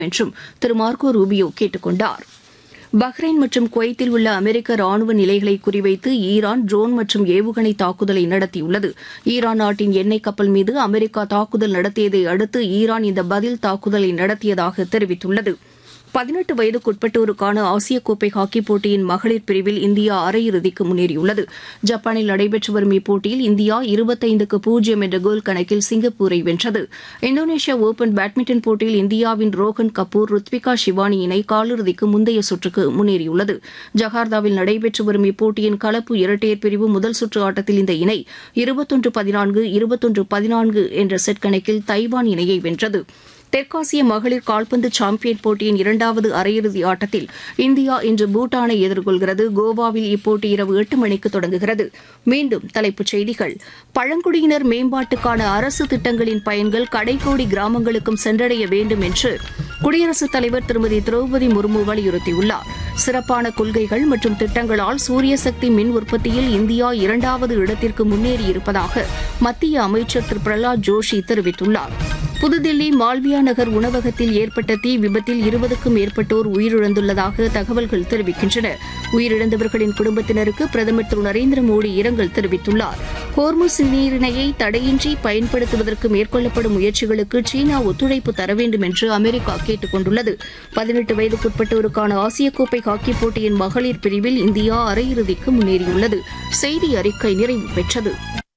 என்றும் திரு Marco Rubio கேட்டுக் கொண்டார் பஹ்ரைன் மற்றும் குவைத்தில் உள்ள அமெரிக்க ராணுவ நிலைகளை குறிவைத்து ஈரான் ட்ரோன் மற்றும் ஏவுகணை தாக்குதலை நடத்தியுள்ளது ஈரான் நாட்டின் எண்ணெய் கப்பல் மீது அமெரிக்கா தாக்குதல் நடத்தியதை அடுத்து ஈரான் இந்த பதில் தாக்குதலை நடத்தியதாக தெரிவித்துள்ளது பதினெட்டு வயதுக்குட்பட்டோருக்கான ஆசிய கோப்பை ஹாக்கிப் போட்டியின் மகளிர் பிரிவில் இந்தியா அரையிறுதிக்கு முன்னேறியுள்ளது ஜப்பானில் நடைபெற்று வரும் இப்போட்டியில் இந்தியா இருபத்தைந்துக்கு பூஜ்ஜியம் என்ற கோல் கணக்கில் சிங்கப்பூரை வென்றது இந்தோனேஷியா ஓபன் பேட்மிண்டன் போட்டியில் இந்தியாவின் ரோஹன் கபூர் ருத்விகா ஷிவானி இணை காலிறுதிக்கு முந்தைய சுற்றுக்கு முன்னேறியுள்ளது ஜகார்த்தாவில் நடைபெற்று வரும் இப்போட்டியின் கலப்பு இரட்டையர் பிரிவு முதல் சுற்று ஆட்டத்தில் இந்த இணை இருபத்தொன்று பதினான்கு இருபத்தொன்று பதினான்கு என்ற செட் கணக்கில் தைவான் இணையை வென்றது தெற்காசிய மகளிர் கால்பந்து சாம்பியன் போட்டியின் இரண்டாவது அரையிறுதி ஆட்டத்தில் இந்தியா இன்று பூட்டானை எதிர்கொள்கிறது கோவாவில் இப்போட்டி இரவு எட்டு மணிக்கு தொடங்குகிறது மீண்டும் தலைப்புச் செய்திகள் பழங்குடியினர் மேம்பாட்டுக்கான அரசு திட்டங்களின் பயன்கள் கடைக்கோடி கிராமங்களுக்கும் சென்றடைய வேண்டும் என்று குடியரசுத் தலைவர் திருமதி திரௌபதி முர்மு வலியுறுத்தியுள்ளார் சிறப்பான கொள்கைகள் மற்றும் திட்டங்களால் சூரிய சக்தி மின் உற்பத்தியில் இந்தியா இரண்டாவது இடத்திற்கு முன்னேறியிருப்பதாக மத்திய அமைச்சர் திரு பிரகலாத் ஜோஷி தெரிவித்துள்ளார் புதுதில்லி மால்வியா நகர் உணவகத்தில் ஏற்பட்ட தீ விபத்தில் இருபதுக்கும் மேற்பட்டோர் உயிரிழந்துள்ளதாக தகவல்கள் தெரிவிக்கின்றன உயிரிழந்தவர்களின் குடும்பத்தினருக்கு பிரதமர் திரு நரேந்திர மோடி இரங்கல் தெரிவித்துள்ளார் ஹோர்முஸ் நீரிணையை தடையின்றி பயன்படுத்துவதற்கு மேற்கொள்ளப்படும் முயற்சிகளுக்கு சீனா ஒத்துழைப்பு தர வேண்டும் என்று அமெரிக்கா கேட்டுக் கொண்டுள்ளது பதினெட்டு வயதுக்குட்பட்டோருக்கான ஆசிய கோப்பை ஹாக்கிப் போட்டியின் மகளிர் பிரிவில் இந்தியா அரையிறுதிக்கு முன்னேறியுள்ளது செய்தி அறிக்கை நிறைவு பெற்றது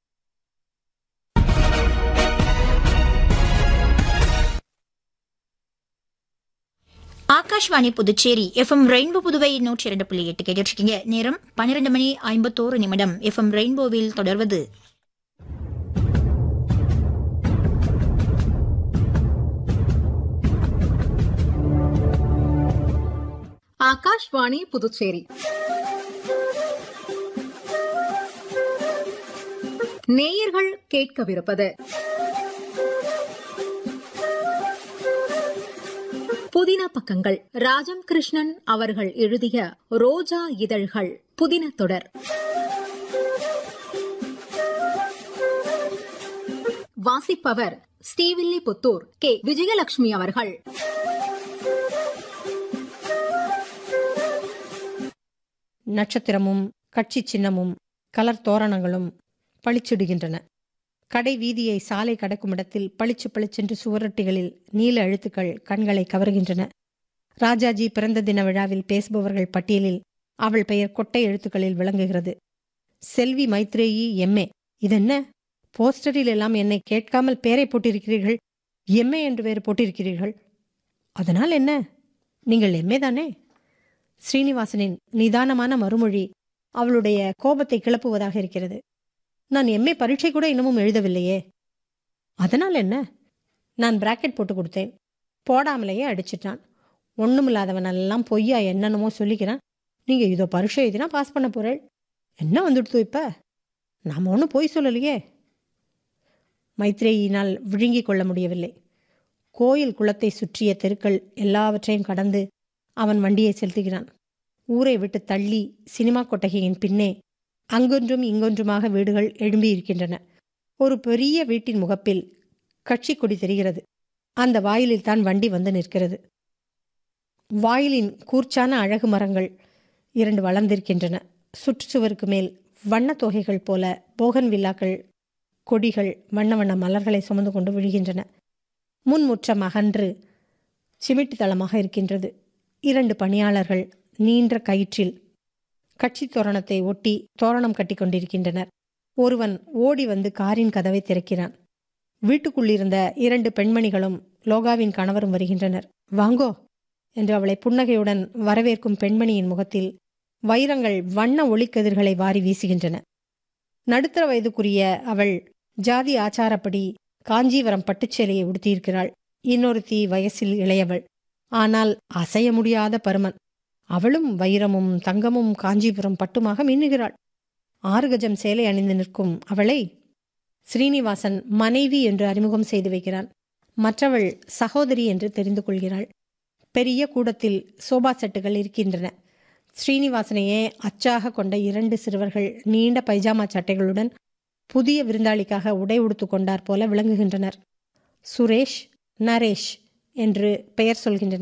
ஆகாஷ்வாணி புதுச்சேரி எஃப்எம் ரெயின்போ புதுவை நூற்றி இரண்டு புள்ளி எட்டு கேட்டிருக்கீங்க நேரம் பன்னிரண்டு மணி ஐம்பத்தோரு நிமிடம் எஃப்எம் ரெயின்போவில் தொடர்வது ஆகாஷ்வாணி புதுச்சேரி நேயர்கள் கேட்கவிருப்பது புதின பக்கங்கள் ராஜம் கிருஷ்ணன் அவர்கள் எழுதிய ரோஜா இதழ்கள் புதின தொடர் வாசிப்பவர் ஸ்ரீவில்லிபுத்தூர் கே விஜயலட்சுமி அவர்கள் நட்சத்திரமும் கட்சி சின்னமும் கலர் தோரணங்களும் பளிச்சிடுகின்றன கடை வீதியை சாலை கடக்கும் இடத்தில் பளிச்சு பளிச்சென்று சுவரொட்டிகளில் நீல எழுத்துக்கள் கண்களை கவர்கின்றன ராஜாஜி பிறந்த தின விழாவில் பேசுபவர்கள் பட்டியலில் அவள் பெயர் கொட்டை எழுத்துக்களில் விளங்குகிறது செல்வி மைத்ரேயி எம்ஏ இதென்ன போஸ்டரில் எல்லாம் என்னை கேட்காமல் பேரை போட்டிருக்கிறீர்கள் எம்ஏ என்று வேறு போட்டிருக்கிறீர்கள் அதனால் என்ன நீங்கள் எம்ஏ தானே ஸ்ரீனிவாசனின் நிதானமான மறுமொழி அவளுடைய கோபத்தை கிளப்புவதாக இருக்கிறது நான் எம்ஏ பரீட்சை கூட இன்னமும் எழுதவில்லையே அதனால் என்ன நான் பிராக்கெட் போட்டு கொடுத்தேன் போடாமலேயே அடிச்சிட்டான் ஒன்றுமில்லாதவனெல்லாம் பொய்யா என்னென்னமோ சொல்லிக்கிறான் நீங்கள் இதோ பரீட்சை எழுதினா பாஸ் பண்ண போகிறேள் என்ன வந்துடுத்து இப்போ நாம் ஒன்றும் பொய் சொல்லலையே மைத்ரேயினால் விழுங்கிக் கொள்ள முடியவில்லை கோயில் குளத்தை சுற்றிய தெருக்கள் எல்லாவற்றையும் கடந்து அவன் வண்டியை செலுத்துகிறான் ஊரை விட்டு தள்ளி சினிமா கொட்டகையின் பின்னே அங்கொன்றும் இங்கொன்றுமாக வீடுகள் எழும்பியிருக்கின்றன ஒரு பெரிய வீட்டின் முகப்பில் கட்சி கொடி தெரிகிறது அந்த வாயிலில் தான் வண்டி வந்து நிற்கிறது வாயிலின் கூர்ச்சான அழகு மரங்கள் இரண்டு வளர்ந்திருக்கின்றன சுற்றுச்சுவருக்கு மேல் வண்ணத் தொகைகள் போல போகன் வில்லாக்கள் கொடிகள் வண்ண வண்ண மலர்களை சுமந்து கொண்டு விழுகின்றன முன்முற்றம் அகன்று சிமிட்டு தளமாக இருக்கின்றது இரண்டு பணியாளர்கள் நீண்ட கயிற்றில் கட்சி தோரணத்தை ஒட்டி தோரணம் கட்டி கொண்டிருக்கின்றனர் ஒருவன் ஓடி வந்து காரின் கதவை திறக்கிறான் வீட்டுக்குள்ளிருந்த இரண்டு பெண்மணிகளும் லோகாவின் கணவரும் வருகின்றனர் வாங்கோ என்று அவளை புன்னகையுடன் வரவேற்கும் பெண்மணியின் முகத்தில் வைரங்கள் வண்ண ஒளிக்கதிர்களை வாரி வீசுகின்றன நடுத்தர வயதுக்குரிய அவள் ஜாதி ஆச்சாரப்படி காஞ்சிவரம் பட்டுச்சேலையை உடுத்தியிருக்கிறாள் இன்னொருத்தி வயசில் இளையவள் ஆனால் அசைய முடியாத பருமன் அவளும் வைரமும் தங்கமும் காஞ்சிபுரம் பட்டுமாக மின்னுகிறாள் ஆறு கஜம் சேலை அணிந்து நிற்கும் அவளை ஸ்ரீனிவாசன் மனைவி என்று அறிமுகம் செய்து வைக்கிறான் மற்றவள் சகோதரி என்று தெரிந்து கொள்கிறாள் பெரிய கூடத்தில் சோபா செட்டுகள் இருக்கின்றன ஸ்ரீனிவாசனையே அச்சாக கொண்ட இரண்டு சிறுவர்கள் நீண்ட பைஜாமா சட்டைகளுடன் புதிய விருந்தாளிக்காக உடை உடுத்து கொண்டார் போல விளங்குகின்றனர் சுரேஷ் நரேஷ் என்று பெயர் சொல்கின்றன